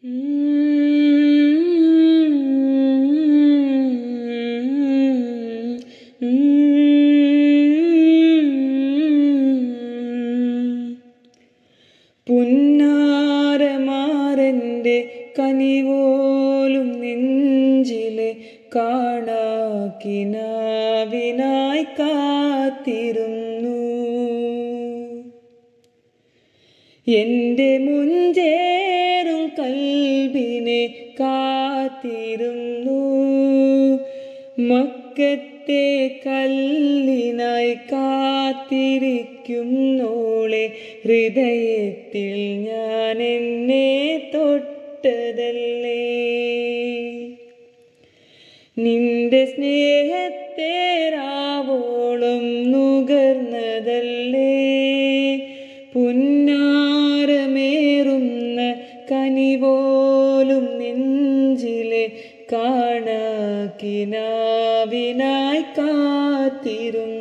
പുന്നാരമാരൻ്റെ കനിവോലും നെഞ്ചിലെ കാണാക്കിനാവിനായി കാത്തിരുന്നു എൻ്റെ മുഞ്ചേറും കൽബിനെ കാത്തിരുന്നു മക്കത്തെ കല്ലിനായി കാത്തിരിക്കുന്നോളെ ഹൃദയത്തിൽ ഞാൻ എന്നെ തൊട്ടതല്ലേ നിന്റെ സ്നേഹത്തെ രാവോളം നുകർന്നതല്ലേ പുന്നാരമേറുന്ന കനിപോലും നെഞ്ചിലെ കാണാക്കിനാവിനായി കാത്തിരുന്നു